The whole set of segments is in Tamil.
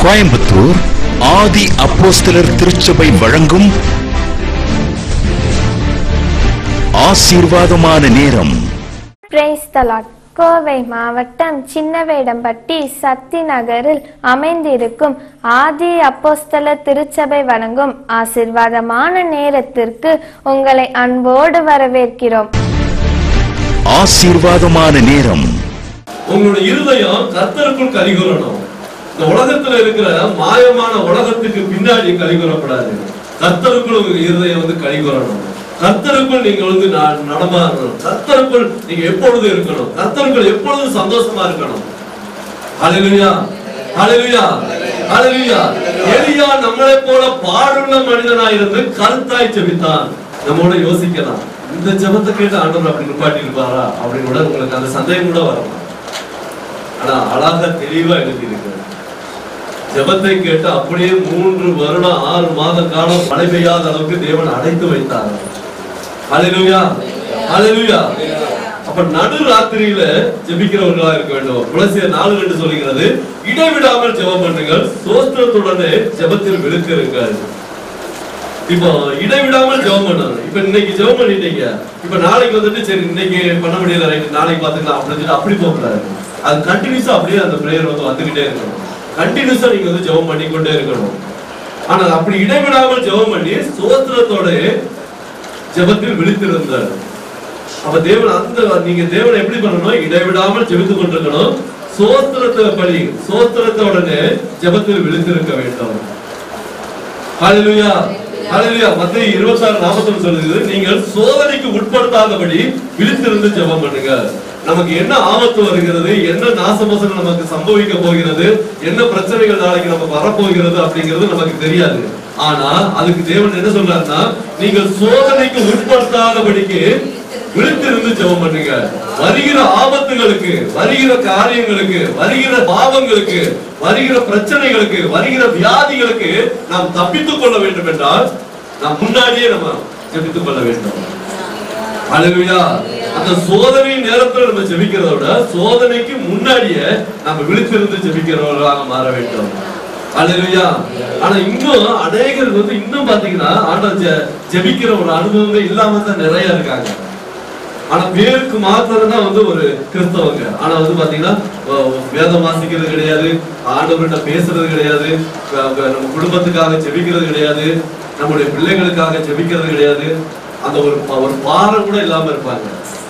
கோயம்புத்தூர் ஆதி அப்போஸ்தலர் திருச்சபை வழங்கும் ஆசீர்வாதமான நேரம் பிரைஸ் தலாட் கோவை மாவட்டம் சின்னவேடம்பட்டி சக்தி நகரில் அமைந்திருக்கும் ஆதி அப்போஸ்தல திருச்சபை வழங்கும் ஆசிர்வாதமான நேரத்திற்கு உங்களை அன்போடு வரவேற்கிறோம் ஆசீர்வாதமான நேரம் உங்களுடைய இருதயம் கர்த்தருக்குள் கலிகூறணும் இந்த உலகத்துல இருக்கிற மாயமான உலகத்துக்கு பின்னாடி கலிகூறப்படாது கர்த்தருக்குள் உங்க இருதயம் வந்து கலிகூறணும் கர்த்தருக்குள் நீங்க வந்து ந- நடமாடணும் கர்த்தருக்குள் நீங்க எப்பொழுது இருக்கணும் கர்த்தருக்குள் எப்பொழுதும் சந்தோஷமா இருக்கணும் ஹalleluya ஹalleluya ஹalleluya எலியா நம்மளை போல பாடுள்ள மனிதனாய் இருந்து கருத்தாய் ஜெபித்தான் நம்மோட யோசிக்கலாம் இந்த ஜெபத்தை கேட்டு ஆண்டவர் அப்படி நிப்பாட்டி இருப்பாரா அப்படின்னு கூட உங்களுக்கு அந்த சந்தேகம் கூட வரலாம் ஆனா அழகா தெளிவா எழுதி ஜெபத்தை கேட்டு அப்படியே மூன்று வருடம் ஆறு மாத காலம் மழை பெய்யாத அளவுக்கு தேவன் அடைத்து வைத்தார் ஹalleluya ஹalleluya அப்ப நடு ராத்திரியில ஜெபிக்கிறவர்களா இருக்க வேண்டும் புலசியர் நாலு ரெண்டு சொல்லுகிறது இடைவிடாமல் ஜெபம் பண்ணுங்கள் சோஸ்திரத்துடனே ஜெபத்தில் விழுத்திருங்கள் இப்போ இடைவிடாமல் ஜெபம் பண்ணணும் இப்ப இன்னைக்கு ஜெபம் பண்ணிட்டீங்க இப்ப நாளைக்கு வந்துட்டு சரி இன்னைக்கு பண்ண முடியல ரைட் நாளைக்கு பாத்துக்கலாம் அப்படின்னு சொல்லிட்டு அப்படி போக கூடாது அது கண்டினியூஸா அப்படியே அந்த பிரேயர் வந்து வந்துகிட்டே இருக்கணும் கண்டினியூஸா நீங்க வந்து ஜெபம் பண்ணிக்கொண்டே இருக்கணும் ஆனா அப்படி இடைவிடாமல் ஜெபம் பண்ணி சோத்திரத்தோட ஜெபத்தில் விழித்திருந்தார் அப்ப தேவன் அந்த நீங்க தேவனை எப்படி பண்ணணும் இடைவிடாமல் ஜெபித்துக் கொண்டிருக்கணும் சோத்திரத்தை படி சோத்திரத்தை உடனே ஜெபத்தில் விழித்திருக்க வேண்டும் ஹalleluya ஹalleluya மத்தேயு 26 41 சொல்லுது நீங்கள் சோதனைக்கு உட்படுத்தாதபடி விழித்திருந்து ஜெபம் பண்ணுங்க நமக்கு என்ன ஆபத்து வருகிறது என்ன நாசமோசனம் நமக்கு சம்பவிக்க போகிறது என்ன பிரச்சனைகள் நாளைக்கு நமக்கு வரப்போகிறது அப்படிங்கிறது நமக்கு தெரியாது ஆனா அதுக்கு தேவன் என்ன சொல்றாருன்னா நீங்கள் சோதனைக்கு உட்படுத்தாதபடிக்கு விழித்திருந்து ஜெபம் பண்ணுங்க வருகிற ஆபத்துகளுக்கு வருகிற காரியங்களுக்கு வருகிற பாவங்களுக்கு வருகிற பிரச்சனைகளுக்கு வருகிற வியாதிகளுக்கு நாம் தப்பித்துக் கொள்ள வேண்டும் என்றால் நாம் முன்னாடியே நம்ம ஜெபித்துக் கொள்ள வேண்டும் அல்லேலூயா அந்த சோதனை நேரத்துல நம்ம ஜெபிக்கிறத விட சோதனைக்கு முன்னாடியே நம்ம விழித்திருந்து ஜெபிக்கிறவர்களாக மாற வேண்டும் அல்லேலூயா ஆனா இன்னும் அநேகர் வந்து இன்னும் பாத்தீங்கன்னா ஆண்டவர் ஜெ- ஜெபிக்கிற ஒரு அனுபவமே இல்லாம தான் நிறைய இருக்காங்க ஆனா பேருக்கு மாத்திரம் தான் வந்து ஒரு கிறிஸ்தவங்க ஆனா வந்து பாத்தீங்கன்னா அஹ், வேதம் வாசிக்கிறது கிடையாது ஆண்டவர்கிட்ட பேசுறது கிடையாது அஹ், நம்ம குடும்பத்துக்காக ஜெபிக்கிறது கிடையாது நம்முடைய பிள்ளைகளுக்காக ஜெபிக்கிறது கிடையாது அந்த ஒரு ப- ஒரு பாரம் கூட இல்லாம இருப்பாங்க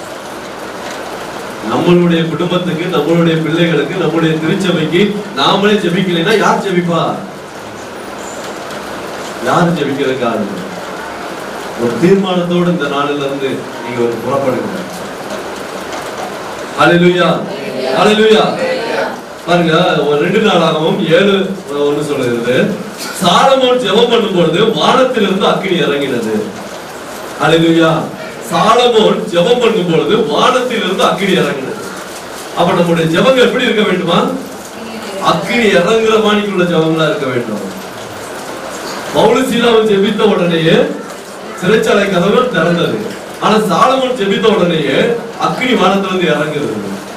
நம்மளுடைய குடும்பத்துக்கு நம்மளுடைய பிள்ளைகளுக்கு நம்முடைய திருச்சபைக்கு நாமளே ஜெபிக்கலைன்னா யார் ஜெபிப்பா யார் ஜெபிக்கிறதுக்கு ஆள் இல்லை. ஒரு தீர்மானத்தோடு இந்த நாளில இருந்து நீங்க ஒரு புறப்படுங்க ஹalleluya ஹalleluya பாருங்க ஒரு ரெண்டு நாளாகவும் ஏழு ஒண்ணு சொல்லுகிறது சாலமோன் ஜெபம் பண்ணும் பொழுது வானத்திலிருந்து அக்கினி இறங்கினது ஹalleluya சாலமோன் ஜெபம் பண்ணும் பொழுது வானத்திலிருந்து அக்கினி இறங்கினது அப்ப நம்முடைய ஜெபங்கள் எப்படி இருக்க வேண்டுமா அக்கினி இறங்குற மாணிக்குள்ள ஜெபங்களா இருக்க வேண்டும் பவுலசீலாவை ஜெபித்த உடனேயே சிறைச்சாலை கதவுகள் திறந்தது ஆனா சாலமோன் ஜெபித்த உடனேயே அக்கினி வானத்திலிருந்து இறங்குது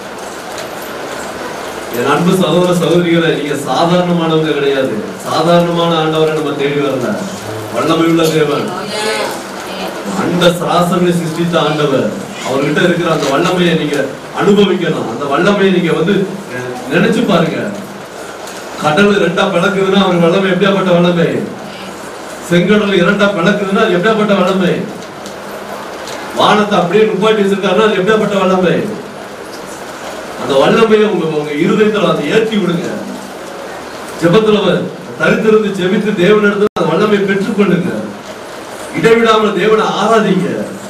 என் அன்பு சகோதர சகோதரிகளை நீங்க சாதாரணமானவங்க கிடையாது சாதாரணமான ஆண்டவரை நம்ம தேடி வரல வல்லமை உள்ள தேவன் அண்ட சராசரனை சிருஷ்டித்த ஆண்டவர் அவர்கிட்ட இருக்கிற அந்த வல்லமையை நீங்க அனுபவிக்கணும் அந்த வல்லமையை நீங்க வந்து அஹ், நினைச்சு பாருங்க கடல் ரெண்டா பிளக்குதுன்னா அவர் வல்லமை எப்படியாப்பட்ட வல்லமை செங்கடல் இரண்டா பிளக்குதுன்னா அது எப்படியாப்பட்ட வல்லமை வானத்தை அப்படியே நுப்பாட்டி வச்சிருக்காருன்னா அது எப்படியாப்பட்ட வல்லமை அந்த வல்லமையை உங்க உங்க இருதயத்துல அதை ஏற்றி விடுங்க ஜெபத்துல வ- தரித்திருந்து ஜெபித்து தேவனிடத்துல அந்த வல்லமை பெற்றுக்கொள்ளுங்க இடைவிடாமல் தேவனை ஆராதிங்க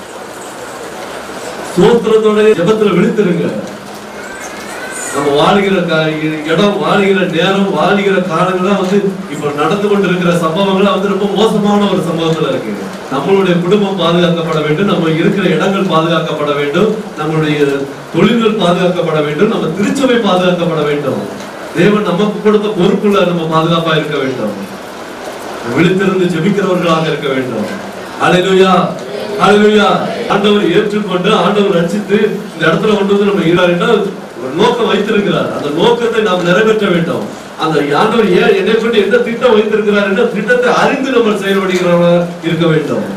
சோத்திரத்தோட ஜெபத்துல விழித்திருங்க நம்ம வாழுகிற கா- இடம் வாழுகிற நேரம் வாழுகிற காலங்கள்லாம் வந்து இப்ப நடந்து கொண்டிருக்கிற சம்பவங்கள்லாம் வந்து ரொம்ப மோசமான ஒரு சம்பவத்துல இருக்கு நம்மளுடைய குடும்பம் பாதுகாக்கப்பட வேண்டும் நம்ம இருக்கிற இடங்கள் பாதுகாக்கப்பட வேண்டும் நம்மளுடைய தொழில்கள் பாதுகாக்கப்பட வேண்டும் நம்ம திருச்சபை பாதுகாக்கப்பட வேண்டும் தேவன் நமக்கு கொடுத்த பொறுப்புல நம்ம பாதுகாப்பா இருக்க வேண்டும் விழித்திருந்து ஜெபிக்கிறவர்களாக இருக்க வேண்டும் ஹalleluya ஹalleluya ஆண்டவர் ஏற்றுக்கொண்டு ஆண்டவர் ரட்சித்து இந்த இடத்துல கொண்டு வந்து நம்ம ஈராடினா ஒரு நோக்கம் வைத்திருக்கிறார் அந்த நோக்கத்தை நாம் நிறைவேற்ற வேண்டும் அந்த ஆண்டவர் ஏன் என்னை கொண்டு எந்த திட்டம் வைத்திருக்கிறார் என்ற திட்டத்தை அறிந்து நம்ம செயல்படுகிறவங்க இருக்க வேண்டும்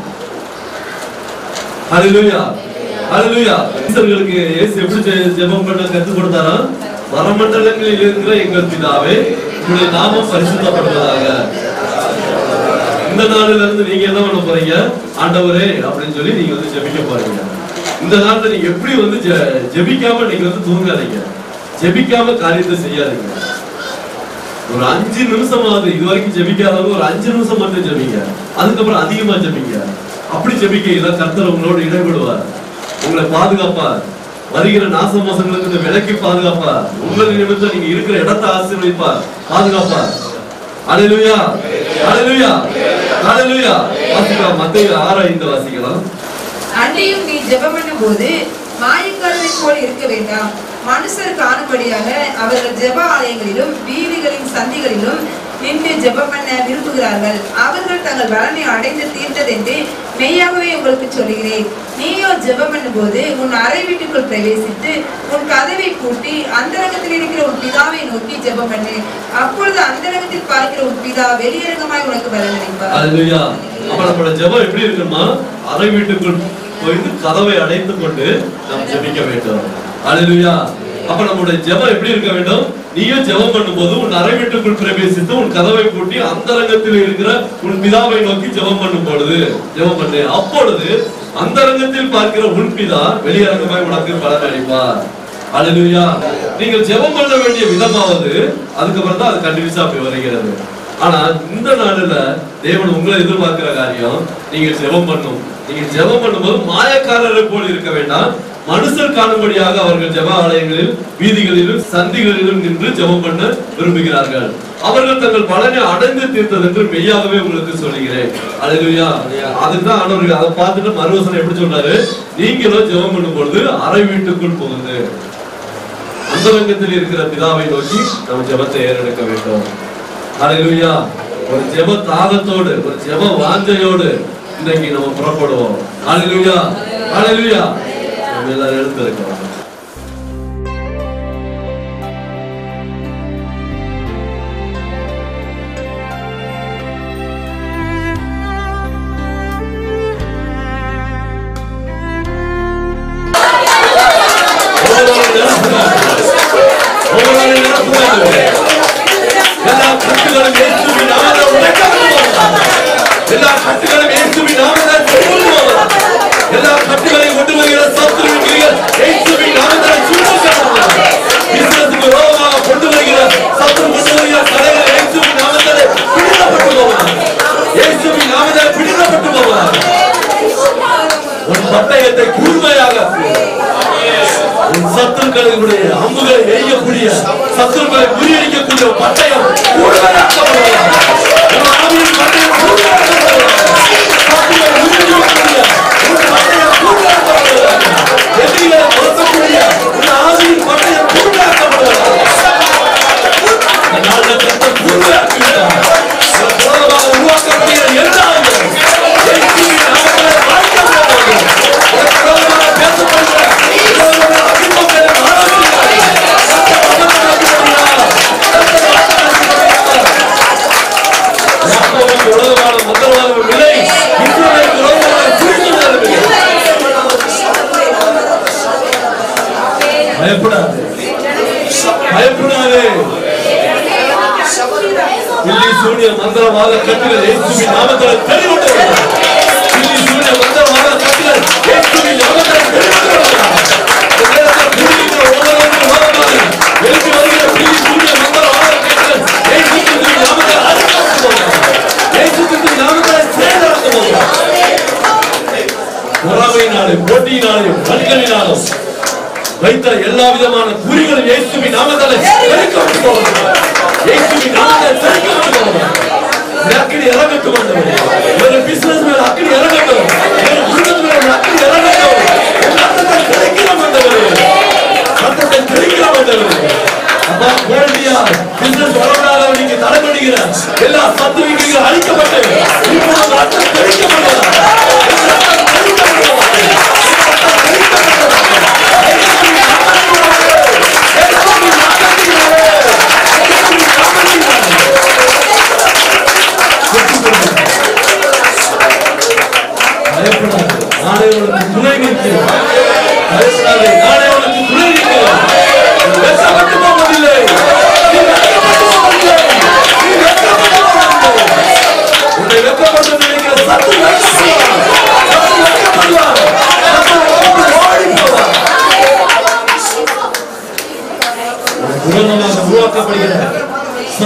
ஹalleluya ஹalleluya ஈஸ்வர்களுக்கு இயேசு எப்படி ஜெ- ஜெபம் பண்ண கற்றுக் கொடுத்தாரா வரமண்டலங்களில் இருக்கிற எங்கள் பிதாவே உங்களுடைய நாமம் பரிசுத்தப்படுவதாக இந்த நாளில இருந்து நீங்க என்ன பண்ண போறீங்க ஆண்டவரே அப்படின்னு சொல்லி நீங்க வந்து ஜெபிக்க போறீங்க இந்த நாள்ல நீங்க எப்படி வந்து ஜெ- ஜெபிக்காம நீங்க வந்து தூங்காதீங்க ஜெபிக்காம காரியத்தை செய்யாதீங்க ஒரு அஞ்சு நிமிஷமாவது இது வரைக்கும் ஜெபிக்காதவங்க ஒரு அஞ்சு நிமிஷம் மட்டும் ஜெபிங்க அதுக்கப்புறம் அதிகமா ஜெபிங்க அப்படி ஜெபிக்கையில கர்த்தர் உங்களோடு இடைபடுவார் உங்களை பாதுகாப்பார் வருகிற நாச மோசங்களுக்கு இந்த விலக்கி பாதுகாப்பார் உங்கள் நிமித்தம் நீங்க இருக்கிற இடத்தை ஆசீர்வதிப்பார் பாதுகாப்பார் அலையிலுயா அலையிலுயா அலையிலுயா வாசிக்கலாம் மத்திய ஆறு ஐந்து வாசிக்கலாம் அன்றையும் நீ ஜெபம் பண்ணும்போது மாயக்காரரை போல் இருக்க வேண்டாம் மனுஷர் காணும்படியாக அவர்கள் ஜெப ஆலயங்களிலும் வீதிகளின் சந்திகளிலும் நின்று ஜெபம் பண்ண விரும்புகிறார்கள் அவர்கள் தங்கள் பலனை அடைந்து தீர்ந்ததென்று மெய்யாகவே உங்களுக்கு சொல்கிறேன் நீயோ ஜெபம் பண்ணும்போது உன் அறை வீட்டுக்குள் பிரவேசித்து உன் கதவை பூட்டி அந்தரங்கத்தில் இருக்கிற உன் பிதாவை நோக்கி ஜெபம் பண்ணு அப்பொழுது அந்தரங்கத்தில் பார்க்கிற உன் பிதா வெளியரங்கமாய் உனக்கு பலனளிப்பார் அலையிலுயா அப்ப நம்மளோட ஜெபம் எப்படி இருக்குமா அறை வீட்டுக்குள் போயிட்டு கதவை அடைத்துக் கொண்டு நாம் ஜெபிக்க வேண்டும் அலையிலுயா அப்ப நம்முடைய ஜெபம் எப்படி இருக்க வேண்டும் நீயும் ஜெபம் பண்ணும்போது உன் அறை வீட்டுக்குள் பிரவேசித்து உன் கதவை பூட்டி அந்தரங்கத்தில் இருக்கிற உன் பிதாவை நோக்கி ஜெபம் பண்ணும் பொழுது ஜெபம் பண்ணு அப்பொழுது அந்தரங்கத்தில் பார்க்கிற உன் பிதா வெளியரங்கமாய் உனக்கு பலன் அளிப்பார் அல்லேலூயா நீங்கள் ஜெபம் பண்ண வேண்டிய விதமாவது அதுக்கப்புறம் தான் அது கண்டினியூஸா அப்படி வருகிறது ஆனா இந்த நாடுல தேவன் உங்களை எதிர்பார்க்கிற காரியம் நீங்க ஜெபம் பண்ணும் நீங்க ஜெபம் பண்ணும்போது மாயக்காரரை போல் இருக்க வேண்டாம் மனுஷர் காணும்படியாக அவர்கள் ஜெப ஆலயங்களில் வீதிகளிலும் சந்திகளிலும் நின்று ஜெபம் பண்ண விரும்புகிறார்கள் அவர்கள் தங்கள் பலனை அடைந்து தீர்த்தது என்று மெய்யாகவே உங்களுக்கு சொல்லுகிறேன் அல்லேலூயா அதுதான் ஆண்டவர்கள் அதை பார்த்துட்டு மறுவசனம் எப்படி சொல்றாரு நீங்களும் ஜெபம் பண்ணும் பொழுது அறை வீட்டுக்குள் புகுந்து அந்தரங்கத்தில் இருக்கிற பிதாவை நோக்கி நம்ம ஜெபத்தை ஏறெடுக்க வேண்டும் ஹalleluya ஒரு ஜெப தாகத்தோடு ஒரு ஜெப வாஞ்சையோடு இன்னைக்கு நம்ம புறப்படுவோம் ஹalleluya ஹalleluya நம்ம எல்லாரும் எழுந்திருக்கிறோம் ஒவ்வொரு நாளும் நிரப்புங்க. எல்லா கட்டுகளும் இயேசுவின் நாமத்தில் உடைக்கப்படுவோம். எல்லா கட்டுகளும் இயேசுவின் நாமத்தில் சுருங்குவோம். எல்லா கட்டுகளையும் கொண்டு வருகிற சத்துருவின் கிரிகள் இயேசுவின் நாமத்தில் சுருங்கப்படுவோம். பிசாசுக்கு விரோதமாக கொண்டு வருகிற சத்துரு கொண்டு வருகிற தடைகள் இயேசுவின் நாமத்தில் பிடிக்கப்பட்டு போவார். இயேசுவின் நாமத்தில் பிடிக்கப்பட்டு போவார். உன் பட்டயத்தை கூர்மையாக உன் சத்துருக்களுடைய அம்புகளை எரியக்கூடிய சத்துருக்களை முறியடிக்கக்கூடிய ஒரு பட்டயம் கூர்மையாக்கப்படுவதாக. உன் ஆவியின் பட்டயம் கூர்மையாக்கப்படுவதாக. சத்துருவை முறியடிக்கக்கூடிய உன் பட்டயம் கூர்மையாக்கப்படுவதாக. எதிரிகளை துரத்தக்கூடிய உன் ஆவியின் பட்டயம் கூர்மையாக்கப்படுவதாக. இந்த நாள்ல கர்த்தர் கூர்மையாக்கிவிட்டார். உனக்கு விரோதமாக உருவாக்கப்படுகிற எல்லா ஆயுதங்களும் இயேசுவின் நாமத்திலே அழிக்கப்படுவதாக. உனக்கு விரோதமாக பேசப்படுகிற விரோதமான அபிமுகங்களை மாறாமல் யாக்கோபுக்கு விரோதமான மந்திரவாத விலை இஸ்ரவேலுக்கு விரோதமான குறித்து வருகிறது. பயப்படாது பயப்படாது பில்லி சூனிய மந்திரவாத கட்டுகள் இயேசுவின் நாமத்தில் தெளிவுண்டு பில்லி சூனிய மந்திரவாத கட்டுகள் இயேசுவின் நாமத்தில் தெளிவுண்டு இந்த நேரத்தில் கூடியிருக்கிற ஒவ்வொருவருக்கும் விரோதமாக எழுப்பி வருகிற பில்லி சூனிய மந்திரவாத கட்டுகள் இயேசு கிறிஸ்துவின் நாமத்தில் அழிக்கப்பட்டு போகும். இயேசு கிறிஸ்துவின் நாமத்தில் சேதப்பட்டு போகும். பொறாமையினாலும் போட்டியினாலும் கண்களினாலும் வைத்த எல்லா விதமான குறிகளும் இயேசுவின் நாமத்தாலே பெருக்கப்பட்டு போகிறது. இயேசுவின் நாமத்தாலே பெருக்கப்பட்டு போகிறது. இந்த அக்கினி இறங்கட்டும் ஆண்டவரே. ஒரு business மேல அக்கினி இறங்கட்டும். ஒரு குடும்பத்து மேல ஒரு அக்கினி இறங்கட்டும். உங்க ரத்தத்தை தெளிக்கிறோம் ஆண்டவரே. ரத்தத்தை தெளிக்கிறோம் ஆண்டவரே. அப்பா, கோல்டியா, business வரவிடாத நீங்க தடை பண்ணுகிற எல்லா சத்துவங்களும் அழிக்கப்பட்டு இப்போ உங்க ரத்தம் தெளிக்கப்பட்டதா? உங்க ரத்தம் தெளிக்கப்பட்டதா?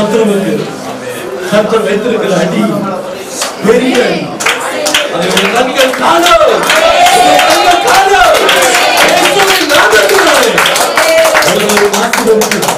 சத்துருவுக்கு கர்த்தர் வைத்திருக்கிற அடி பெரிய அடி. அதை உங்கள் கண்கள் காணும் உங்கள் கண்கள் காணும் இயேசுவின் நாமத்தினாலே அவர்களை ஆசீர்வதிக்கிறார்.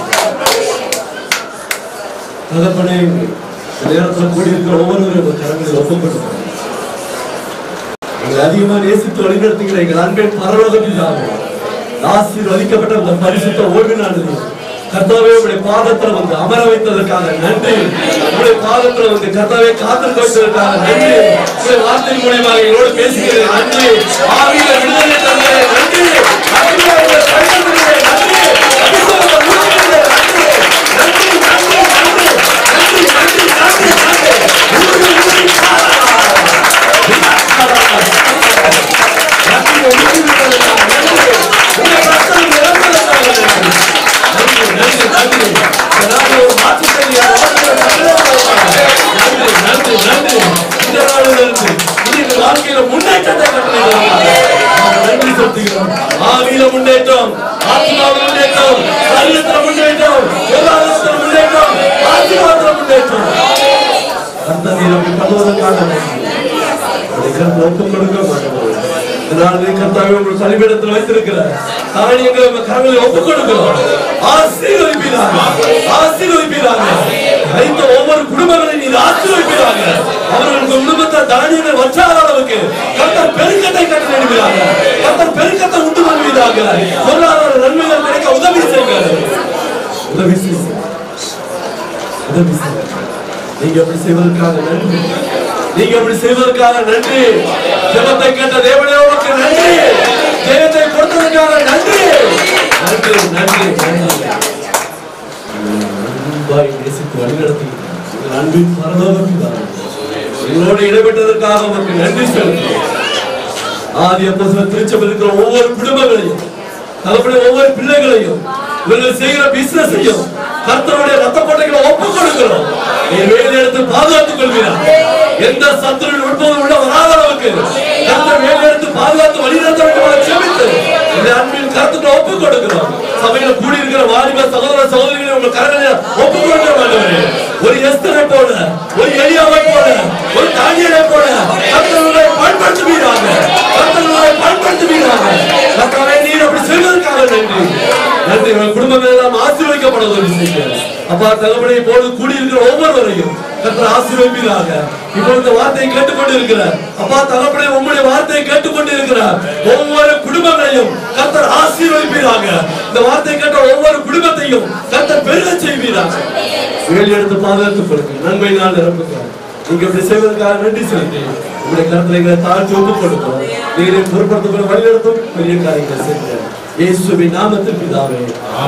தகப்பனே இந்த நேரத்தில் கூடியிருக்கிற ஒவ்வொருவரும் உங்கள் கரங்களில் ஒப்புக்கொடுக்கிறோம் எங்களை அதிகமா நேசித்து வழிநடத்துகிற எங்கள் அன்பின் பரலோகத்திலாக ஆசீர்வதிக்கப்பட்ட இந்த பரிசுத்த ஓய்வு நாளில் கர்த்தாவே உடைய பாதத்தில் வந்து அமர வைத்ததற்காக நன்றி உடைய பாதத்தில் வந்து கர்த்தாவே காத்திருக்க வைத்ததற்காக நன்றி உடைய வார்த்தை மூலியமாக எங்களோடு பேசுகிறேன் நன்றி ஆவியில விடுதலை தந்தே நன்றி ஆவியில உங்களை பயன்படுத்துகிறேன் நன்றி அபிஷேகத்தை ஊற்றுகிறேன் நன்றி நன்றி நன்றி நன்றி நன்றி நன்றி நன்றி நன்றி ஊறு ஊறி முன்னேற்றம் ஆத்மாவில் முன்னேற்றம் சரீரத்தில் முன்னேற்றம் பொருளாதாரத்தில் முன்னேற்றம் ஆசீர்வாதத்தில் முன்னேற்றம் அந்த நீரம் பண்ணுவதற்காக ஒப்புக் கொடுக்க மாட்டோம் இதனால் நீ கர்த்தாவே உங்கள் சலிபிடத்தில் வைத்திருக்கிற காரியங்களை உங்கள் கரங்களில் ஒப்புக் கொடுக்கிறோம் ஆசீர்வதிப்பீராக ஆசீர்வதிப்பீராக வைத்த ஒவ்வொரு குடும்பங்களையும் நீர் ஆசீர்வதிப்பீராக அவர்கள் குடும்பத்தை தானியங்கள் வற்றாத அளவுக்கு கர்த்தர் பெருக்கத்தை கட்டளையிடுவீராக கர்த்தர் பெருக்கத்தை உண்டு பண்ணுவீராக பொருளாதார நன்மைகள் கிடைக்க உதவி செய்யுங்க உதவி செய்யுங்க உதவி செய்யுங்க நீங்க அப்படி செய்வதற்காக நன்றி நீங்க அப்படி செய்வதற்காக நன்றி ஜெபத்தை கேட்ட தேவனே உமக்கு நன்றி ஜெயத்தை கொடுத்ததற்காக நன்றி நன்றி நன்றி நன்றி அன்பாய் நேசித்து வழிநடத்தி உங்கள் அன்பின் பரலோகத்தின் எங்களோடு இடைப்பட்டதற்காக உமக்கு நன்றி செலுத்துகிறோம் ஆதி அப்போஸ்தலர் திருச்சபையில் இருக்கிற ஒவ்வொரு குடும்பங்களையும் தகப்படைய ஒவ்வொரு பிள்ளைகளையும் இவர்கள் செய்கிற பிசினஸையும் கர்த்தருடைய ரத்த கோட்டைகளை ஒப்புக் கொடுக்கிறோம் நீ வேலை எடுத்து பாதுகாத்துக் கொள்கிறார் எந்த சத்துருவின் உட்போதும் உள்ள வராத அளவுக்கு கர்த்தர் வேலை எடுத்து பாதுகாத்து வழிநடத்த வேண்டும் செபித்து இந்த அன்பின் கருத்துக்களை ஒப்புக் கொடுக்கிறோம் சபையில கூடியிருக்கிற வாலிப சகோதர சகோதரிகளை உங்கள் கரங்களை ஒப்புக் கொடுக்க மாட்டவரே ஒரு எஸ்தரை போல ஒரு எலியாவை போல ஒரு தானியலை போல கர்த்தர்களை பயன்படுத்துவீராக கர்த்தர்களை பயன்படுத்துவீராக கர்த்தாவே நீர் அப்படி செய்வதற்காக நன்றி நன்றி உங்கள் குடும்பங்கள் எல்லாம் ஆசீர்வதிக்கப்பட உதவி செய்யுங்க அப்பா தகவலை போது கூடியிருக்கிற ஒவ்வொருவரையும் கர்த்தர் ஆசீர்வதிப்பீராக இப்போ இந்த வார்த்தையை கேட்டுக்கொண்டு இருக்கிறார் அப்பா தகப்பனை உங்களுடைய வார்த்தையை கேட்டுக்கொண்டு இருக்கிறார் ஒவ்வொரு குடும்பங்களையும் கர்த்தர் ஆசீர்வதிப்பீராக இந்த வார்த்தையை கேட்ட ஒவ்வொரு குடும்பத்தையும் கர்த்தர் பெருக செய்வீராக வேலி எடுத்து பாதுகாத்துக் கொடுங்க நன்மை நாள் நிரப்புங்க நீங்க இப்படி செய்வதற்காக நன்றி செலுத்தி உங்களுடைய கருத்துல எங்களை தாழ்த்தி ஒப்புக் கொடுக்கும் நீரை பொருட்படுத்தப்பட வழிநடத்தும் பெரிய காரியங்களை செய்யுங்க இயேசுவின் நாமத்தில் பிதாவே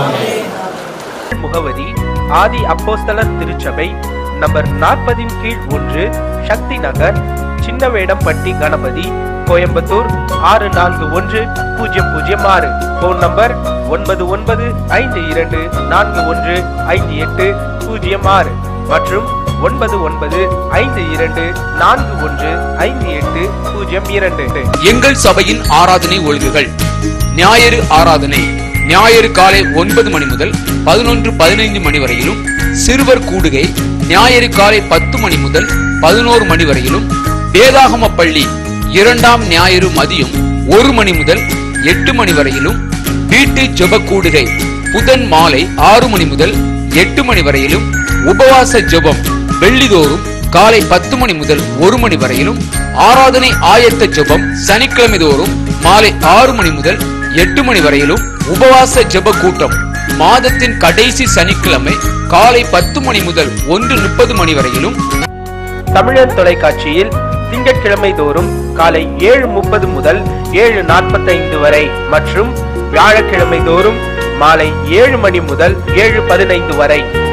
முகவரி ஆதி அப்போஸ்தலர் திருச்சபை நம்பர் நாற்பதின் கீழ் ஒன்று சக்தி நகர் சின்னவேடம்பட்டி கணபதி கோயம்புத்தூர் ஆறு நான்கு ஒன்று பூஜ்ஜியம் பூஜ்ஜியம் ஆறு போன் நம்பர் ஒன்பது ஒன்பது ஐந்து இரண்டு நான்கு ஒன்று ஐந்து எட்டு பூஜ்ஜியம் ஆறு மற்றும் ஒன்பது ஒன்பது ஐந்து இரண்டு நான்கு ஒன்று ஐந்து எட்டு பூஜ்ஜியம் இரண்டு எங்கள் சபையின் ஆராதனை ஒழுங்குகள் ஞாயிறு ஆராதனை ஞாயிறு காலை ஒன்பது மணி முதல் பதினொன்று பதினைந்து மணி வரையிலும் சிறுவர் கூடுகை ஞாயிறு காலை பத்து மணி முதல் பதினோரு மணி வரையிலும் வேதாகம பள்ளி இரண்டாம் ஞாயிறு மதியம் ஒரு மணி முதல் எட்டு மணி வரையிலும் வீட்டு ஜெப கூடுகை புதன் மாலை ஆறு மணி முதல் எட்டு மணி வரையிலும் உபவாச ஜெபம் வெள்ளிதோறும் காலை பத்து மணி முதல் ஒரு மணி வரையிலும் ஆராதனை ஆயத்த ஜெபம் சனிக்கிழமை தோறும் மாலை ஆறு மணி முதல் எட்டு மணி வரையிலும் உபவாச ஜெப கூட்டம் மாதத்தின் கடைசி சனிக்கிழமை காலை பத்து மணி முதல் ஒன்று முப்பது மணி வரையிலும் தமிழர் தொலைக்காட்சியில் திங்கட்கிழமை தோறும் காலை ஏழு முப்பது முதல் ஏழு நாற்பத்தைந்து வரை மற்றும் வியாழக்கிழமை தோறும் மாலை ஏழு மணி முதல் ஏழு பதினைந்து வரை